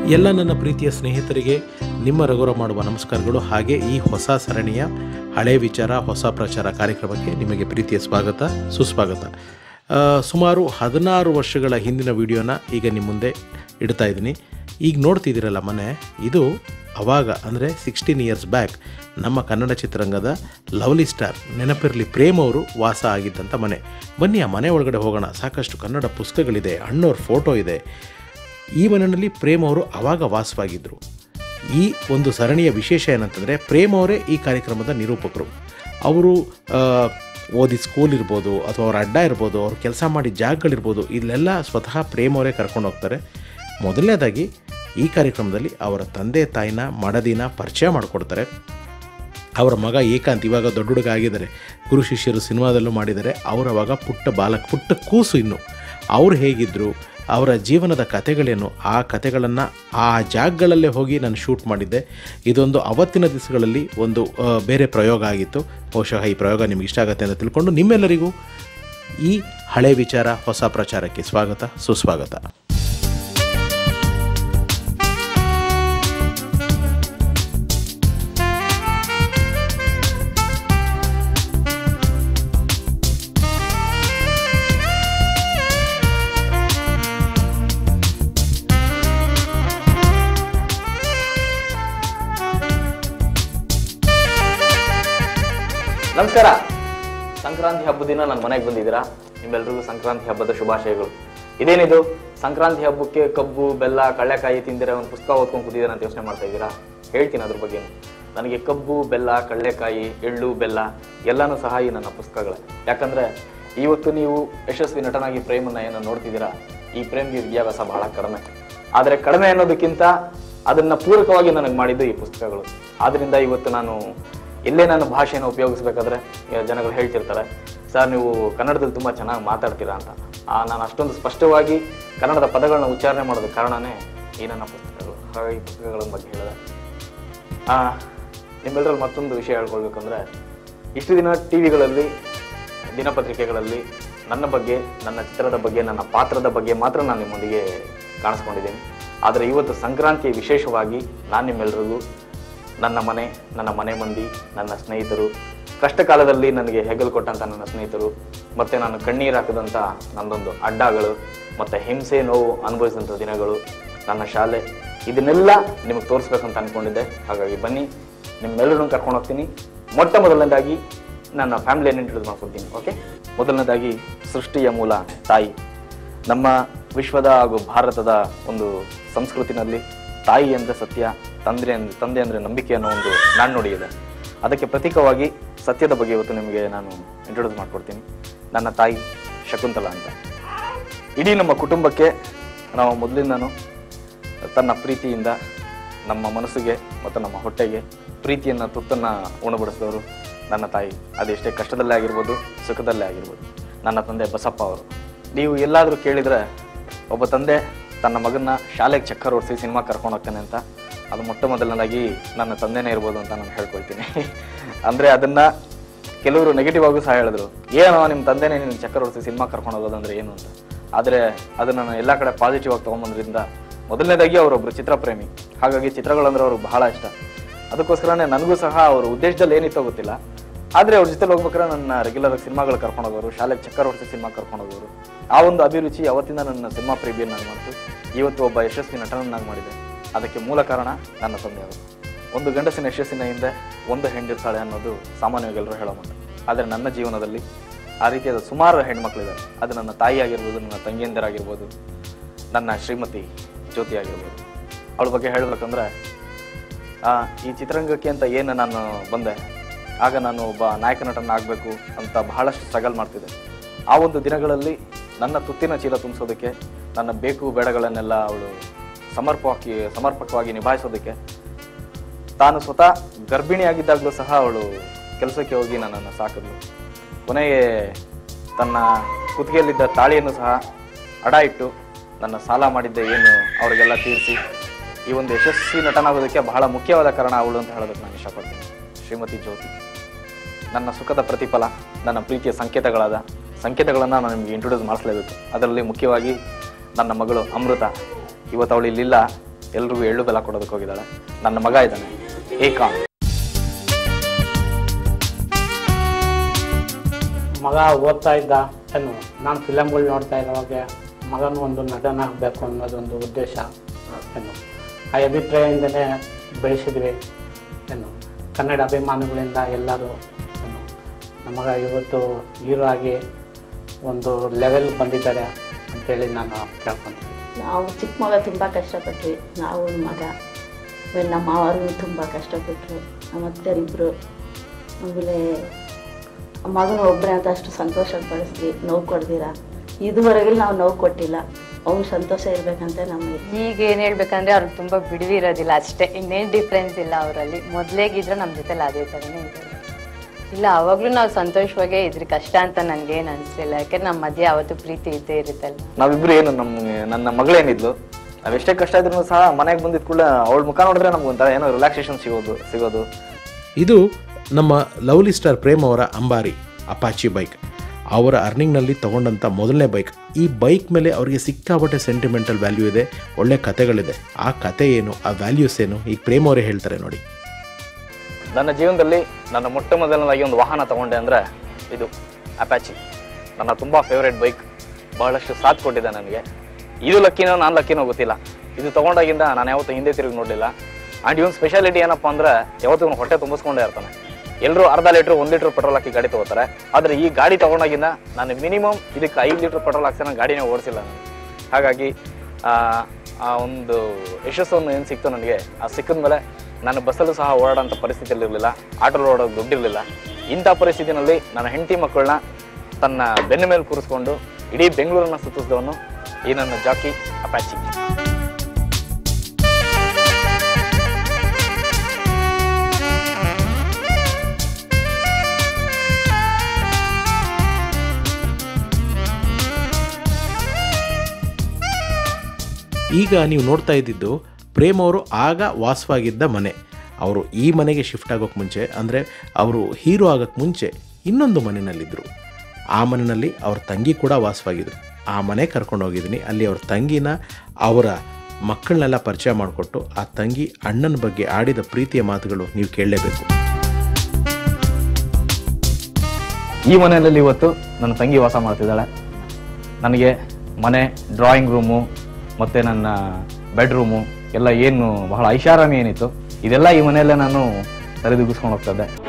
ಎಲ್ಲ ನನ್ನ ಪ್ರೀತಿಯ ಸ್ನೇಹಿತರಿಗೆ ನಿಮ್ಮ ರಘುರ ಮಾಡುವ ನಮಸ್ಕಾರಗಳು ಹಾಗೆ ಈ ಹೊಸ ಸರಣಿಯ ಹಳೆ ವಿಚಾರ ಹೊಸ ಪ್ರಚಾರ ಕಾರ್ಯಕ್ರಮಕ್ಕೆ ನಿಮಗೆ ಪ್ರೀತಿಯ ಸ್ವಾಗತ ಸುಸ್ವಾಗತ ಆ, ಸುಮಾರು ಹದಿನಾರು ವರ್ಷಗಳ ಹಿಂದಿನ ವಿಡಿಯೋನ ಈಗ ನಿಮ್ಮ ಮುಂದೆ ಇಡ್ತಾ ಇದ್ದೀನಿ ಈಗ ನೋಡ್ತಿದ್ದೀರಲ್ಲ ಮನೆ ಇದು ಅವಾಗ ಅಂದರೆ ಸಿಕ್ಸ್ಟೀನ್ ಇಯರ್ಸ್ ಬ್ಯಾಕ್ ನಮ್ಮ ಕನ್ನಡ ಚಿತ್ರರಂಗದ ಲವ್ಲಿ ಸ್ಟಾರ್ ನೆನಪಿರಲಿ ಪ್ರೇಮ್ ಅವರು ವಾಸ ಆಗಿದ್ದಂಥ ಮನೆ ಬನ್ನಿ ಆ ಮನೆ ಒಳಗಡೆ ಹೋಗೋಣ ಸಾಕಷ್ಟು ಕನ್ನಡ ಪುಸ್ತಕಗಳಿದೆ ಅಣ್ಣವ್ರ ಫೋಟೋ ಇದೆ ಈ ಮನೆಯಲ್ಲಿ ಪ್ರೇಮ್ ಅವರು ಆವಾಗ ವಾಸವಾಗಿದ್ದರು ಈ ಒಂದು ಸರಣಿಯ ವಿಶೇಷ ಏನಂತಂದರೆ ಪ್ರೇಮ್ ಅವರೇ ಈ ಕಾರ್ಯಕ್ರಮದ ನಿರೂಪಕರು ಅವರು ಆ, ಓದಿದ ಸ್ಕೂಲ್ ಇರ್ಬೋದು ಅಥವಾ ಅವ್ರ ಅಡ್ಡ ಇರ್ಬೋದು ಅವ್ರು ಕೆಲಸ ಮಾಡಿದ ಜಾಗಗಳಿರ್ಬೋದು ಇಲ್ಲೆಲ್ಲ ಸ್ವತಃ ಪ್ರೇಮ್ ಅವರೇ ಕರ್ಕೊಂಡು ಹೋಗ್ತಾರೆ ಮೊದಲನೇದಾಗಿ ಈ ಕಾರ್ಯಕ್ರಮದಲ್ಲಿ ಅವರ ತಂದೆ ತಾಯಿನ ಮಡದಿನ ಪರಿಚಯ ಮಾಡಿಕೊಡ್ತಾರೆ ಅವರ ಮಗ ಏಕಾಂತ್ ಇವಾಗ ದೊಡ್ಡ ಹುಡುಗ ಆಗಿದ್ದಾರೆ ಗುರು ಶಿಷ್ಯರು ಸಿನಿಮಾದಲ್ಲೂ ಮಾಡಿದ್ದಾರೆ ಅವರವಾಗ ಪುಟ್ಟ ಬಾಲಕ ಪುಟ್ಟ ಕೂಸು ಇನ್ನು ಅವ್ರು ಹೇಗಿದ್ದರು ಅವರ ಜೀವನದ ಕಥೆಗಳೇನು ಆ ಕಥೆಗಳನ್ನು ಆ ಜಾಗಗಳಲ್ಲೇ ಹೋಗಿ ನಾನು ಶೂಟ್ ಮಾಡಿದ್ದೆ ಇದೊಂದು ಅವತ್ತಿನ ದಿವಸಗಳಲ್ಲಿ ಒಂದು ಆ, ಬೇರೆ ಪ್ರಯೋಗ ಆಗಿತ್ತು ಬಹುಶಃ ಈ ಪ್ರಯೋಗ ನಿಮ್ಗೆ ಇಷ್ಟ ಆಗುತ್ತೆ ಅಂತ ತಿಳ್ಕೊಂಡು ನಿಮ್ಮೆಲ್ಲರಿಗೂ ಈ ಹಳೆ ವಿಚಾರ ಹೊಸ ಪ್ರಚಾರಕ್ಕೆ ಸ್ವಾಗತ ಸುಸ್ವಾಗತ ನಮಸ್ಕಾರ ಸಂಕ್ರಾಂತಿ ಹಬ್ಬದ ದಿನ ನನ್ನ ಮನೆಗೆ ಬಂದಿದ್ದೀರಾ ನಿಮ್ಮೆಲ್ರಿಗೂ ಸಂಕ್ರಾಂತಿ ಹಬ್ಬದ ಶುಭಾಶಯಗಳು ಇದೇನಿದು ಸಂಕ್ರಾಂತಿ ಹಬ್ಬಕ್ಕೆ ಕಬ್ಬು ಬೆಲ್ಲ ಕಳ್ಳೆಕಾಯಿ ತಿಂದಿರೋ ಒಂದು ಪುಸ್ತಕ ಓದ್ಕೊಂಡು ಕೂತಿದ್ದೀರಾ ಅಂತ ಯೋಚನೆ ಮಾಡ್ತಾ ಇದ್ದೀರಾ ಹೇಳ್ತೀನಿ ಅದ್ರ ಬಗ್ಗೆ ನನಗೆ ಕಬ್ಬು ಬೆಲ್ಲ ಕಳ್ಳೆಕಾಯಿ ಎಳ್ಳು ಬೆಲ್ಲ ಎಲ್ಲನೂ ಸಹ ಈ ನನ್ನ ಪುಸ್ತಕಗಳೇ ಯಾಕಂದ್ರೆ ಇವತ್ತು ನೀವು ಯಶಸ್ವಿ ನಟನಾಗಿ ಪ್ರೇಮನ್ನ ಏನೋ ನೋಡ್ತಿದ್ದೀರಾ ಈ ಪ್ರೇಮ್ಗೆ ವಿದ್ಯಾಭ್ಯಾಸ ಬಹಳ ಕಡಿಮೆ ಆದರೆ ಕಡಿಮೆ ಅನ್ನೋದಕ್ಕಿಂತ ಅದನ್ನ ಪೂರಕವಾಗಿ ನನಗೆ ಮಾಡಿದ್ದು ಈ ಪುಸ್ತಕಗಳು ಆದ್ರಿಂದ ಇವತ್ತು ನಾನು ಎಲ್ಲೇ ನನ್ನ ಭಾಷೆಯನ್ನು ಉಪಯೋಗಿಸ್ಬೇಕಾದ್ರೆ ಈಗ ಜನಗಳು ಹೇಳ್ತಿರ್ತಾರೆ ಸರ್ ನೀವು ಕನ್ನಡದಲ್ಲಿ ತುಂಬ ಚೆನ್ನಾಗಿ ಮಾತಾಡ್ತೀರಾ ಅಂತ ಆ, ನಾನು ಅಷ್ಟೊಂದು ಸ್ಪಷ್ಟವಾಗಿ ಕನ್ನಡದ ಪದಗಳನ್ನ ಉಚ್ಚಾರಣೆ ಮಾಡೋದಕ್ಕೆ ಕಾರಣನೇ ಈ ನನ್ನ ಪುಸ್ತಕಗಳು ಹಾಗಾಗಿ ಈ ಪುಸ್ತಕಗಳ ಬಗ್ಗೆ ಹೇಳಿದೆ ಆ, ನಿಮ್ಮೆಲ್ಲರಲ್ಲಿ ಮತ್ತೊಂದು ವಿಷಯ ಹೇಳ್ಕೊಳ್ಬೇಕಂದ್ರೆ ಇಷ್ಟು ದಿನ ಟಿ ವಿಗಳಲ್ಲಿ ದಿನಪತ್ರಿಕೆಗಳಲ್ಲಿ ನನ್ನ ಬಗ್ಗೆ ನನ್ನ ಚಿತ್ರದ ಬಗ್ಗೆ ನನ್ನ ಪಾತ್ರದ ಬಗ್ಗೆ ಮಾತ್ರ ನಾನು ನಿಮ್ಮೊಂದಿಗೆ ಕಾಣಿಸ್ಕೊಂಡಿದ್ದೀನಿ ಆದರೆ ಇವತ್ತು ಸಂಕ್ರಾಂತಿ ವಿಶೇಷವಾಗಿ ನಾನು ನಿಮ್ಮೆಲ್ಲರಿಗೂ ನನ್ನ ಮನೆ ನನ್ನ ಮನೆ ಮಂದಿ ನನ್ನ ಸ್ನೇಹಿತರು ಕಷ್ಟ ಕಾಲದಲ್ಲಿ ನನಗೆ ಹೆಗಲು ಕೊಟ್ಟಂಥ ನನ್ನ ಸ್ನೇಹಿತರು ಮತ್ತು ನಾನು ಕಣ್ಣೀರು ಹಾಕಿದಂಥ ನನ್ನದೊಂದು ಅಡ್ಡಗಳು ಮತ್ತು ಹಿಂಸೆ ನೋವು ಅನುಭವಿಸಿದಂಥ ದಿನಗಳು ನನ್ನ ಶಾಲೆ ಇದನ್ನೆಲ್ಲ ನಿಮಗೆ ತೋರಿಸ್ಬೇಕಂತ ಅಂದ್ಕೊಂಡಿದ್ದೆ ಹಾಗಾಗಿ ಬನ್ನಿ ನಿಮ್ಮೆಲ್ಲರನ್ನು ಕರ್ಕೊಂಡು ಹೋಗ್ತೀನಿ ಮೊಟ್ಟ ಮೊದಲನೇದಾಗಿ ನನ್ನ ಫ್ಯಾಮಿಲಿಯನ್ನು ಇಂಟ್ರೊಡ್ಯೂಸ್ ಮಾಡ್ಕೊಡ್ತೀನಿ ಓಕೆ ಮೊದಲನೇದಾಗಿ ಸೃಷ್ಟಿಯ ಮೂಲ ತಾಯಿ ನಮ್ಮ ವಿಶ್ವದ ಹಾಗೂ ಭಾರತದ ಒಂದು ಸಂಸ್ಕೃತಿನಲ್ಲಿ ತಾಯಿ ಅಂದರೆ ಸತ್ಯ ತಂದೆ ಅಂದ್ರೆ ತಂದೆ ಅಂದರೆ ನಂಬಿಕೆ ಅನ್ನೋ ಒಂದು ನಾಣ್ಣುಡಿ ಇದೆ ಅದಕ್ಕೆ ಪ್ರತೀಕವಾಗಿ ಸತ್ಯದ ಬಗ್ಗೆ ಇವತ್ತು ನಿಮಗೆ ನಾನು ಇಂಟ್ರೊಡ್ಯೂಸ್ ಮಾಡ್ಕೊಡ್ತೀನಿ ನನ್ನ ತಾಯಿ ಶಕುಂತಲಾ ಅಂತ ಇಡೀ ನಮ್ಮ ಕುಟುಂಬಕ್ಕೆ ನಾವು ಮೊದಲಿಂದನೂ ತನ್ನ ಪ್ರೀತಿಯಿಂದ ನಮ್ಮ ಮನಸ್ಸಿಗೆ ಮತ್ತು ನಮ್ಮ ಹೊಟ್ಟೆಗೆ ಪ್ರೀತಿಯನ್ನು ತುತ್ತನ್ನು ಉಣಬಡಿಸಿದವರು ನನ್ನ ತಾಯಿ ಅದೆಷ್ಟೇ ಕಷ್ಟದಲ್ಲೇ ಆಗಿರ್ಬೋದು ಸುಖದಲ್ಲೇ ಆಗಿರ್ಬೋದು ನನ್ನ ತಂದೆ ಬಸಪ್ಪ ಅವರು ನೀವು ಎಲ್ಲಾದರೂ ಕೇಳಿದರೆ ಒಬ್ಬ ತಂದೆ ತನ್ನ ಮಗನ್ನ ಶಾಲೆಗೆ ಚಕ್ಕರ್ ಓಡಿಸಿ ಸಿನಿಮಾ ಕರ್ಕೊಂಡು ಹೋಗ್ತಾನೆ ಅಂತ ಅದು ಮೊಟ್ಟ ಮೊದಲನೇದಾಗಿ ನನ್ನ ತಂದೆನೇ ಇರ್ಬೋದು ಅಂತ ನಾನು ಹೇಳ್ಕೊಳ್ತೀನಿ ಅಂದರೆ ಅದನ್ನು ಕೆಲವರು ನೆಗೆಟಿವ್ ಆಗೂ ಸಹ ಹೇಳಿದ್ರು ಏನೋ ನಿಮ್ಮ ತಂದೆನೇ ನಿನ್ನ ಚಕ್ಕರ್ ಹೊಡಿಸಿ ಸಿನಿಮಾ ಕರ್ಕೊಂಡು ಹೋಗೋದಂದ್ರೆ ಏನು ಅಂತ ಆದರೆ ಅದನ್ನು ನಾನು ಎಲ್ಲ ಕಡೆ ಪಾಸಿಟಿವ್ ಆಗಿ ತೊಗೊಂಬಂದ್ರಿಂದ ಮೊದಲನೇದಾಗಿ ಅವರೊಬ್ಬರು ಚಿತ್ರಪ್ರೇಮಿ ಹಾಗಾಗಿ ಚಿತ್ರಗಳಂದ್ರೆ ಅವ್ರಿಗೆ ಬಹಳ ಇಷ್ಟ ಅದಕ್ಕೋಸ್ಕರನೇ ನನಗೂ ಸಹ ಅವ್ರ ಉದ್ದೇಶದಲ್ಲಿ ಏನಿತ್ತೋ ಗೊತ್ತಿಲ್ಲ ಆದರೆ ಅವ್ರ ಜೊತೆ ಹೋಗ್ಬೇಕಾದ್ರೆ ನನ್ನ ರೆಗ್ಯುಲರ್ ಸಿನಿಮಾಗಳು ಕರ್ಕೊಂಡು ಹೋಗೋರು ಶಾಲೆಗೆ ಚಕ್ಕರ್ ಹೊಡಿಸಿ ಸಿನಿಮಾ ಕರ್ಕೊಂಡು ಹೋಗೋರು ಆ ಒಂದು ಅಭಿರುಚಿ ಅವತ್ತಿಂದ ನನ್ನ ಸಿನಿಮಾ ಪ್ರೀತಿಯನ್ನಾಗಿ ಮಾಡ್ತು ಇವತ್ತು ಒಬ್ಬ ಯಶಸ್ವಿ ನಟನನ್ನಾಗಿ ಮಾಡಿದೆ ಅದಕ್ಕೆ ಮೂಲ ಕಾರಣ ನನ್ನ ತಂದೆಯವರು ಒಂದು ಗಂಡಸಿನ ಯಶಸ್ಸಿನ ಹಿಂದೆ ಒಂದು ಹೆಣ್ಣಿರ್ತಾಳೆ ಅನ್ನೋದು ಸಾಮಾನ್ಯವಾಗಿ ಎಲ್ಲರೂ ಹೇಳೋ ಮಾತು ಆದರೆ ನನ್ನ ಜೀವನದಲ್ಲಿ ಆ ರೀತಿಯಾದ ಸುಮಾರು ಹೆಣ್ಮಕ್ಳಿದ್ದಾರೆ ಅದು ನನ್ನ ತಾಯಿ ಆಗಿರ್ಬೋದು ನನ್ನ ತಂಗಿಯಂದಿರಾಗಿರ್ಬೋದು ನನ್ನ ಶ್ರೀಮತಿ ಜ್ಯೋತಿ ಆಗಿರ್ಬೋದು ಅವಳ ಬಗ್ಗೆ ಹೇಳಬೇಕಂದ್ರೆ ಈ ಚಿತ್ರರಂಗಕ್ಕೆ ಅಂತ ಏನು ನಾನು ಬಂದೆ ಆಗ ನಾನು ಒಬ್ಬ ನಾಯಕ ನಟನ ಆಗಬೇಕು ಅಂತ ಬಹಳಷ್ಟು ಸ್ಟ್ರಗಲ್ ಮಾಡ್ತಿದ್ದೆ ಆ ಒಂದು ದಿನಗಳಲ್ಲಿ ನನ್ನ ತುತ್ತಿನ ಚೀಲ ತುಂಬಿಸೋದಕ್ಕೆ ನನ್ನ ಬೇಕು ಬೇಡಗಳನ್ನೆಲ್ಲ ಅವಳು ಸಮರ್ಪಕವಾಗಿ ಸಮರ್ಪಕವಾಗಿ ನಿಭಾಯಿಸೋದಕ್ಕೆ ತಾನು ಸ್ವತಃ ಗರ್ಭಿಣಿಯಾಗಿದ್ದಾಗಲೂ ಸಹ ಅವಳು ಕೆಲಸಕ್ಕೆ ಹೋಗಿ ನನ್ನನ್ನು ಸಾಕಿದ್ಲು ಕೊನೆಗೆ ತನ್ನ ಕುತ್ತಿಗೆಯಲ್ಲಿದ್ದ ತಾಳಿಯನ್ನು ಸಹ ಅಡ ಇಟ್ಟು ನನ್ನ ಸಾಲ ಮಾಡಿದ್ದೆ ಏನು ಅವರಿಗೆಲ್ಲ ತೀರಿಸಿ ಈ ಒಂದು ಯಶಸ್ವಿ ನಟನಾಗೋದಕ್ಕೆ ಬಹಳ ಮುಖ್ಯವಾದ ಕಾರಣ ಅವಳು ಅಂತ ಹೇಳೋದಕ್ಕೆ ನಾನು ಇಷ್ಟಪಡ್ತೀನಿ ಶ್ರೀಮತಿ ಜ್ಯೋತಿ ನನ್ನ ಸುಖದ ಪ್ರತಿಫಲ ನನ್ನ ಪ್ರೀತಿಯ ಸಂಕೇತಗಳಾದ ಸಂಕೇತಗಳನ್ನು ನಾನು ನಿಮಗೆ ಇಂಟ್ರೊಡ್ಯೂಸ್ ಮಾಡಿಸ್ಲೇಬೇಕು ಅದರಲ್ಲಿ ಮುಖ್ಯವಾಗಿ ನನ್ನ ಮಗಳು ಅಮೃತ ಇವತ್ತು ಅವಳು ಇಲ್ಲಿಲ್ಲ ಎಲ್ರಿಗೂ ಎಳ್ಳು ಬೆಲ್ಲ ಕೊಡೋದಕ್ಕೆ ಹೋಗಿದ್ದಾಳೆ ನನ್ನ ಮಗ ಇದ್ದಾನೆ ಏಕಾಂತ್ ಮಗ ಓದ್ತಾ ಇದ್ದ ಏನು ನಾನು ಫಿಲಮ್ಗಳು ನೋಡ್ತಾ ಇರೋವಾಗ ಮಗನೂ ಒಂದು ನಟನ ಆಗಬೇಕು ಅನ್ನೋದೊಂದು ಉದ್ದೇಶ ಏನು ಆ ಅಭಿಪ್ರಾಯದಿಂದನೇ ಬೆಳೆಸಿದ್ವಿ ಏನು ಕನ್ನಡ ಅಭಿಮಾನಿಗಳಿಂದ ಎಲ್ಲರೂ ಏನು ನಮ್ಮ ಮಗ ಇವತ್ತು ಹೀರೋ ಆಗಿ ಒಂದು ಲೆವೆಲ್ ಬಂದಿದ್ದಾರೆ ಅಂತೇಳಿ ನಾನು ಕೇಳ್ಕೊತೀನಿ ನಾವು ಚಿಕ್ಕ ಮಗ ತುಂಬ ಕಷ್ಟಪಟ್ವಿ ನಾವು ಮಗ ಆಮೇಲೆ ನಮ್ಮ ಮಾವರು ತುಂಬ ಕಷ್ಟಪಟ್ಟರು ನಮ್ಮ ಅತ್ತೆಯರಿಬ್ಬರು ಆಮೇಲೆ ಮಗನ ಒಬ್ಬರೇ ಅಂತ ಅಷ್ಟು ಸಂತೋಷ ಪಡಿಸ್ವಿ ನೋವು ಕೊಡ್ದಿರ ಇದುವರೆಗೂ ನಾವು ನೋವು ಕೊಟ್ಟಿಲ್ಲ ಅವ್ನು ಸಂತೋಷ ಇರ್ಬೇಕಂತ ನಮಗೆ ಈಗ ಏನು ಹೇಳ್ಬೇಕಂದ್ರೆ ಅವ್ರಿಗೆ ತುಂಬ ಬಿಡುವು ಇರೋದಿಲ್ಲ ಅಷ್ಟೇ ಇನ್ನೇನು ಡಿಫ್ರೆನ್ಸ್ ಇಲ್ಲ ಅವರಲ್ಲಿ ಮೊದಲೇಗಿದ್ರೆ ನಮ್ಮ ಜೊತೆಲಿ ಅದೇ ಥರನೇ ಇದ್ದಾರೆ ಇಲ್ಲ ಅವಾಗಲೂ ನಾವು ಸಂತೋಷವಾಗೇ ಇದ್ರಿ ಕಷ್ಟ ಅಂತ ನನಗೇನು ಅನಿಸ್ಲಿಲ್ಲ ಯಾಕಂದ್ರೆ ನಮ್ಮ ಮಧ್ಯೆ ಯಾವತ್ತೂ ಪ್ರೀತಿ ಇದ್ದೇ ಇರುತ್ತಲ್ಲ ನಾವಿಬ್ರು ಏನು ನಮ್ಮ ನನ್ನ ಮಗಳೇನಿದ್ಲು ನಾವೆಷ್ಟೇ ಕಷ್ಟ ಇದ್ರೂ ಸಹ ಮನೆಗೆ ಬಂದಿದ್ ಕೂಡ ಅವಳ ಮುಖ ನೋಡಿದ್ರೆ ನಮ್ಗೆ ಒಂಥರ ಏನೋ ರಿಲ್ಯಾಕ್ಸೇಷನ್ ಸಿಗೋದು ಸಿಗೋದು ಇದು ನಮ್ಮ ಲವ್ಲಿ ಸ್ಟಾರ್ ಪ್ರೇಮ್ ಅವರ ಅಂಬಾರಿ ಅಪಾಚಿ ಬೈಕ್ ಅವರ ಅರ್ನಿಂಗ್ನಲ್ಲಿ ತಗೊಂಡಂಥ ಮೊದಲನೇ ಬೈಕ್ ಈ ಬೈಕ್ ಮೇಲೆ ಅವರಿಗೆ ಸಿಕ್ಕಾಪಟ್ಟೆ ಸೆಂಟಿಮೆಂಟಲ್ ವ್ಯಾಲ್ಯೂ ಇದೆ ಒಳ್ಳೆ ಕತೆಗಳಿದೆ ಆ ಕತೆ ಏನು ಆ ವ್ಯಾಲ್ಯೂಸ್ ಏನು ಈಗ ಪ್ರೇಮ್ ಅವರೇ ಹೇಳ್ತಾರೆ ನೋಡಿ ನನ್ನ ಜೀವನದಲ್ಲಿ ನನ್ನ ಮೊಟ್ಟ ಮೊದಲನೇದಾಗಿ ಒಂದು ವಾಹನ ತಗೊಂಡೆ ಅಂದರೆ ಇದು ಅಪ್ಯಾಚಿ ನನ್ನ ತುಂಬ ಫೇವ್ರೇಟ್ ಬೈಕ್ ಬಹಳಷ್ಟು ಸಾಥ್ ಕೊಟ್ಟಿದೆ ನನಗೆ ಇದು ಲಕ್ಕಿನೋ ನಾನು ಲಕ್ಕಿನೋ ಗೊತ್ತಿಲ್ಲ ಇದು ತಗೊಂಡಾಗಿಂದ ನಾನು ಯಾವತ್ತೂ ಹಿಂದೆ ತಿರುಗಿ ನೋಡಲಿಲ್ಲ ಆ್ಯಂಡ್ ಇವನ್ ಸ್ಪೆಷಾಲಿಟಿ ಏನಪ್ಪ ಅಂದರೆ ಯಾವತ್ತೂ ಇವ್ನು ಹೊಟ್ಟೆ ತುಂಬಿಸ್ಕೊಂಡೇ ಇರ್ತಾನೆ ಎಲ್ಲರೂ ಅರ್ಧ ಲೀಟ್ರ್ ಒಂದು ಲೀಟ್ರ್ ಪೆಟ್ರೋಲ್ ಹಾಕಿ ಗಾಡಿ ತಗೋತಾರೆ ಆದರೆ ಈ ಗಾಡಿ ತಗೊಂಡಾಗಿಂದ ನಾನು ಮಿನಿಮಮ್ ಇದಕ್ಕೆ ಐದು ಲೀಟ್ರ್ ಪೆಟ್ರೋಲ್ ಹಾಕ್ಸಿ ನಾನು ಗಾಡಿನೇ ಓಡಿಸಿಲ್ಲ ನಾನು ಹಾಗಾಗಿ ಆ, ಆ ಒಂದು ಯಶಸ್ಸನ್ನು ಏನು ಸಿಕ್ತು ನನಗೆ ಆ ಸಿಕ್ಕಿದ ಮೇಲೆ ನಾನು ಬಸ್ಸಲ್ಲೂ ಸಹ ಓಡಾಡೋಂಥ ಪರಿಸ್ಥಿತಿಯಲ್ಲಿ ಇರಲಿಲ್ಲ ಆಟೋಲ್ಲಿ ಓಡೋದು ದುಡ್ಡಿರಲಿಲ್ಲ ಇಂಥ ಪರಿಸ್ಥಿತಿನಲ್ಲಿ ನನ್ನ ಹೆಂಡತಿ ಮಕ್ಕಳನ್ನ ತನ್ನ ಬೆನ್ನ ಮೇಲೆ ಕೂರಿಸ್ಕೊಂಡು ಇಡೀ ಬೆಂಗಳೂರನ್ನ ಸುತ್ತಿಸಿದವನು ಈ ನನ್ನ ಜಾಕಿ ಅಪ್ಯಾಚಿ ಈಗ ನೀವು ನೋಡ್ತಾ ಇದ್ದಿದ್ದು ಪ್ರೇಮ್ ಅವರು ಆಗ ವಾಸವಾಗಿದ್ದ ಮನೆ ಅವರು ಈ ಮನೆಗೆ ಶಿಫ್ಟ್ ಆಗೋಕ್ಕೆ ಮುಂಚೆ ಅಂದರೆ ಅವರು ಹೀರೋ ಆಗೋಕ್ಕೆ ಮುಂಚೆ ಇನ್ನೊಂದು ಮನೆಯಲ್ಲಿದ್ದರು ಆ ಮನೆಯಲ್ಲಿ ಅವ್ರ ತಂಗಿ ಕೂಡ ವಾಸವಾಗಿದ್ರು ಆ ಮನೆ ಕರ್ಕೊಂಡು ಹೋಗಿದ್ದೀನಿ ಅಲ್ಲಿ ಅವ್ರ ತಂಗಿನ ಅವರ ಮಕ್ಕಳನ್ನೆಲ್ಲ ಪರಿಚಯ ಮಾಡಿಕೊಟ್ಟು ಆ ತಂಗಿ ಅಣ್ಣನ ಬಗ್ಗೆ ಆಡಿದ ಪ್ರೀತಿಯ ಮಾತುಗಳು ನೀವು ಕೇಳಲೇಬೇಕು ಈ ಮನೆಯಲ್ಲಿ ಇವತ್ತು ನನ್ನ ತಂಗಿ ವಾಸ ಮಾಡ್ತಿದ್ದಾಳೆ ನನಗೆ ಮನೆ ಡ್ರಾಯಿಂಗ್ ರೂಮು ಮತ್ತು ನನ್ನ ಬೆಡ್ರೂಮು ಎಲ್ಲ ಏನು ಬಹಳ ಐಷಾರಾಮಿ ಏನಿತ್ತು ಇದೆಲ್ಲ ಈ ಮನೆಯಲ್ಲೇ ನಾನು ಸರಿದೂಗಿಸ್ಕೊಂಡು ಹೋಗ್ತಾ ಇದ್ದೆ